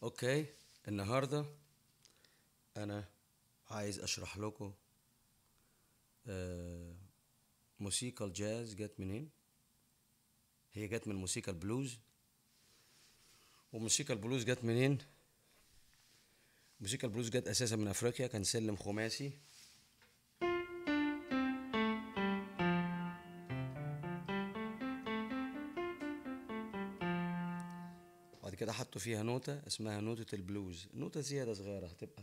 اوكي النهارده انا عايز اشرح لكم آه، موسيقى الجاز جت منين هي جت من موسيقى البلوز وموسيقى البلوز جت منين موسيقى البلوز جت اساسا من افريقيا كان سلم خماسي بعد كده حطوا فيها نوتة اسمها نوتة البلوز نوتة زيادة صغيرة هتبقى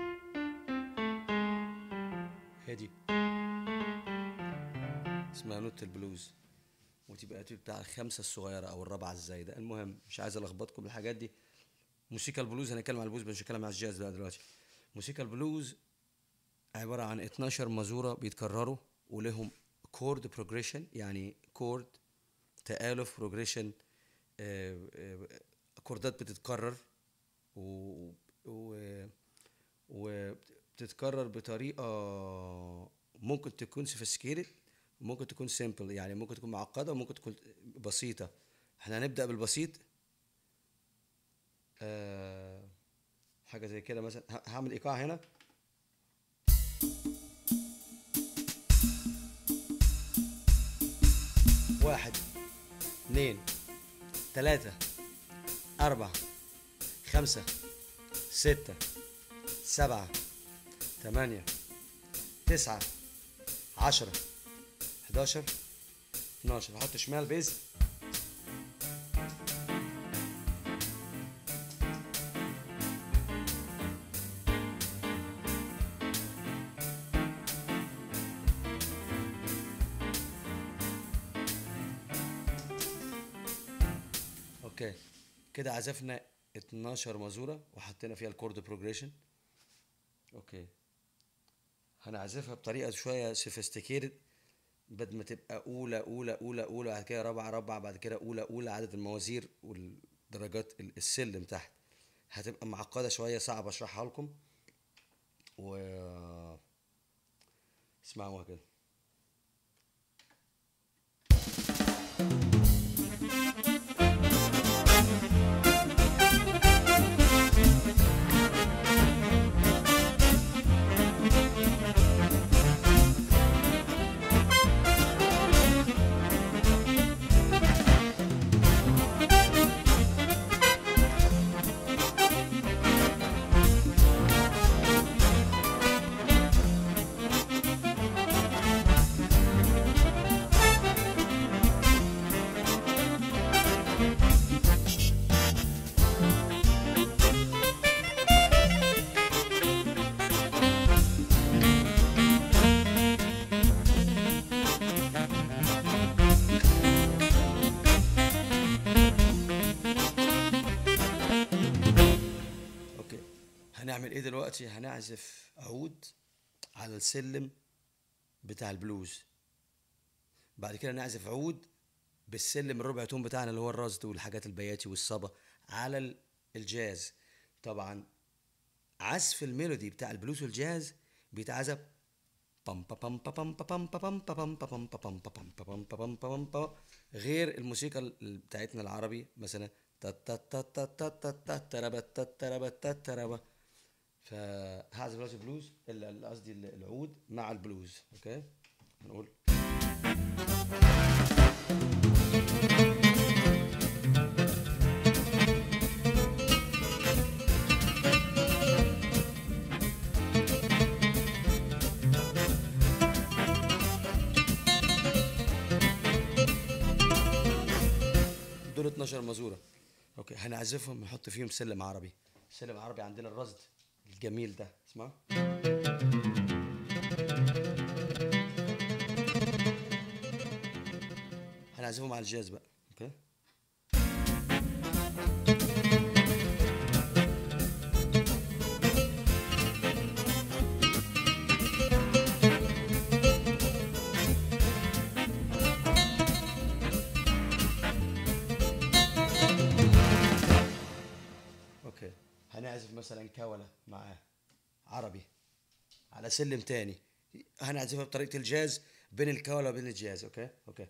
هي دي اسمها نوتة البلوز وتبقى دي بتاع الخمسة الصغيرة أو الرابعة الزايدة المهم مش عايز ألخبطكم بالحاجات دي موسيقى البلوز هنتكلم عن البلوز مش هنتكلم عن الجاز بقى دلوقتي موسيقى البلوز عبارة عن 12 مزورة بيتكرروا ولهم كورد بروجريشن يعني كورد تآلف بروجريشن كوردات بتتكرر و... و... وبتتكرر بطريقة ممكن تكون سوفيستيكيتد ممكن تكون سيمبل يعني ممكن تكون معقدة وممكن تكون بسيطة احنا هنبدأ بالبسيط آه حاجة زي كده مثلا ه- هعمل إيقاع هنا واحد اتنين تلاتة أربعة خمسة ستة سبعة تمانية تسعة عشرة حداشر اتناشر هحط شمال بيز اوكي كده عزفنا 12 مزورة وحطينا فيها الكورد بروجريشن اوكي هنعزفها بطريقة شوية سوفيستيكيتد بدل ما تبقى أولى أولى أولى أولى بعد كده رابعة رابعة بعد كده أولى أولى عدد الموازير والدرجات ال- السلم تحت هتبقى معقدة شوية صعب أشرحها لكم و اسمعوها كده اوكي هنعمل ايه دلوقتي هنعزف عود على السلم بتاع البلوز بعد كده نعزف عود بالسلم الربع تون بتاعنا اللي هو الرصد والحاجات البياتي والصبا على ال- الجاز طبعا عزف الميلودي بتاع البلوز والجاز بيتعزف بام با بام با بام با بام با بام با بام با بام با بام با بام با بام با بام با بام با غير الموسيقى ال- بتاعتنا العربي مثلا تا تا تا تا تا تا تا تربا تا تربا تا تربا فهعزف دلوقتي بلوز ال- ال- قصدي ال- العود مع البلوز اوكي هنقول دول 12 مزوره اوكي هنعزفهم نحط فيهم سلم عربي سلم عربي عندنا الرصد الجميل ده اسمع هنعزفهم على الجاز بقى اوكي اوكي هنعزف مثلا كولة معاه عربي على سلم تاني هنعزفها بطريقة الجاز بين الكولة وبين الجاز اوكي اوكي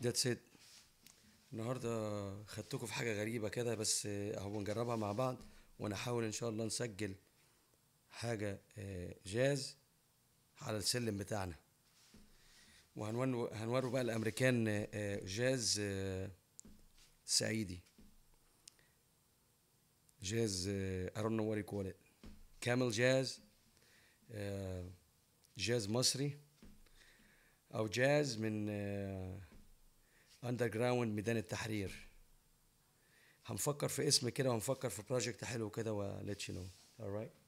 that's it النهارده خدتكم في حاجه غريبه كده بس آه، اهو بنجربها مع بعض ونحاول ان شاء الله نسجل حاجه آه، جاز على السلم بتاعنا وهنوروا بقى الامريكان آه، آه، جاز آه، صعيدي جاز آه، I don't know what you call it كامل جاز آه، جاز مصري او جاز من اندر جراوند ميدان التحرير هنفكر في اسم كده وهنفكر في بروجكت حلو كده و let you know alright